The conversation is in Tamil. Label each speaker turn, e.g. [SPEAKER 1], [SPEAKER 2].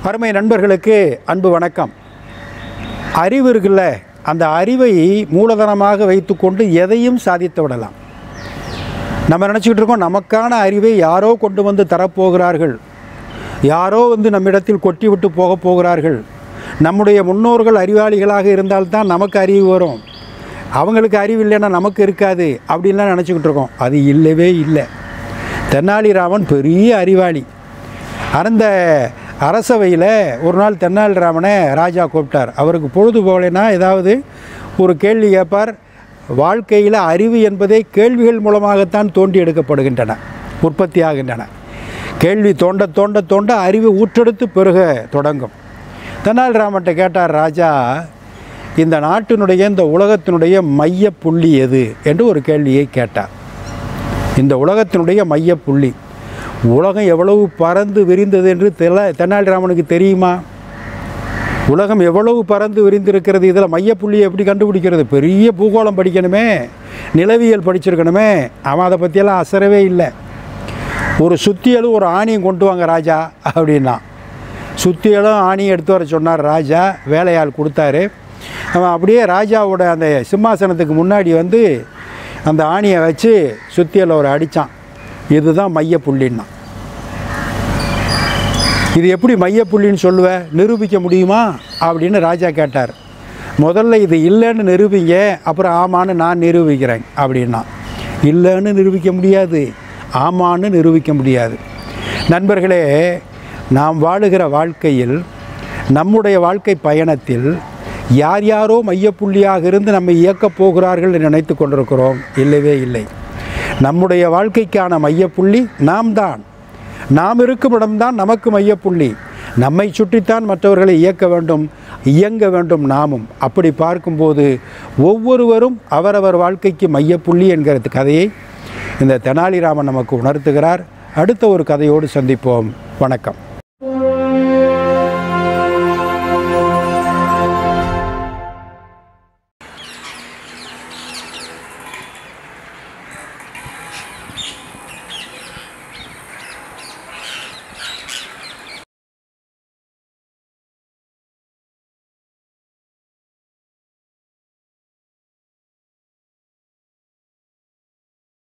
[SPEAKER 1] அருமை நண்பர்களுக்கு அன்பு வணக்கம் அறிவு இருக்குல்ல அந்த அறிவை மூலதனமாக வைத்துக்கொண்டு எதையும் சாதித்து விடலாம் நம்ம நினச்சிக்கிட்டு இருக்கோம் நமக்கான அறிவை யாரோ கொண்டு வந்து தரப்போகிறார்கள் யாரோ வந்து நம்மிடத்தில் கொட்டி விட்டு போகப் போகிறார்கள் நம்முடைய முன்னோர்கள் அறிவாளிகளாக இருந்தால்தான் நமக்கு அறிவு வரும் அவங்களுக்கு அறிவு இல்லைன்னா நமக்கு இருக்காது அப்படின்லாம் நினச்சிக்கிட்டு இருக்கோம் அது இல்லவே இல்லை தென்னாலிராமன் பெரிய அறிவாளி அந்த அரசவையில் ஒரு நாள் தென்னாலிராமனை ராஜா கூப்பிட்டார் அவருக்கு பொழுது போகலைன்னா ஏதாவது ஒரு கேள்வி கேட்பார் வாழ்க்கையில் அறிவு என்பதே கேள்விகள் மூலமாகத்தான் தோண்டி எடுக்கப்படுகின்றன உற்பத்தி ஆகின்றன கேள்வி தோண்ட தோண்ட தோண்ட அறிவு ஊற்றெடுத்து பெருக தொடங்கும் தென்னாலிராமன்ட்ட கேட்டார் ராஜா இந்த நாட்டினுடைய இந்த உலகத்தினுடைய மைய புள்ளி எது என்று ஒரு கேள்வியை கேட்டார் இந்த உலகத்தினுடைய மைய புள்ளி உலகம் எவ்வளவு பறந்து விரிந்தது என்று தெல தென்னாலிராமனுக்கு தெரியுமா உலகம் எவ்வளவு பறந்து விரிந்திருக்கிறது இதில் மையப்புள்ளியை எப்படி கண்டுபிடிக்கிறது பெரிய பூகோளம் படிக்கணுமே நிலவியல் படிச்சிருக்கணுமே அவன் அதை பற்றியெல்லாம் அசரவே இல்லை ஒரு சுத்தியலும் ஒரு ஆணியும் கொண்டு வாங்க ராஜா அப்படின்னா சுத்தியலும் ஆணியும் எடுத்து வர சொன்னார் ராஜா வேலையாள் கொடுத்தாரு அவன் அப்படியே ராஜாவோட அந்த சிம்மாசனத்துக்கு முன்னாடி வந்து அந்த ஆணியை வச்சு சுத்தியலை ஒரு அடித்தான் இதுதான் மையப்புள்ளின்னா இது எப்படி மையப்புள்ளின்னு சொல்லுவ நிரூபிக்க முடியுமா அப்படின்னு ராஜா கேட்டார் முதல்ல இது இல்லைன்னு நிரூபிங்க அப்புறம் ஆமான்னு நான் நிரூபிக்கிறேன் அப்படின்னா இல்லைன்னு நிரூபிக்க முடியாது ஆமான்னு நிரூபிக்க முடியாது நண்பர்களே நாம் வாழுகிற வாழ்க்கையில் நம்முடைய வாழ்க்கை பயணத்தில் யார் யாரோ மையப்புள்ளியாக இருந்து நம்மை இயக்கப் போகிறார்கள் என்று நினைத்து கொண்டிருக்கிறோம் இல்லவே இல்லை நம்முடைய வாழ்க்கைக்கான மையப்புள்ளி நாம் தான் நாம் இருக்கும் இடம்தான் நமக்கு மையப்புள்ளி நம்மை சுற்றித்தான் மற்றவர்களை இயக்க வேண்டும் இயங்க வேண்டும் நாமும் அப்படி பார்க்கும்போது ஒவ்வொருவரும் அவரவர் வாழ்க்கைக்கு மையப்புள்ளி என்கிற கதையை இந்த தெனாலிராமன் நமக்கு உணர்த்துகிறார் அடுத்த ஒரு கதையோடு சந்திப்போம் வணக்கம்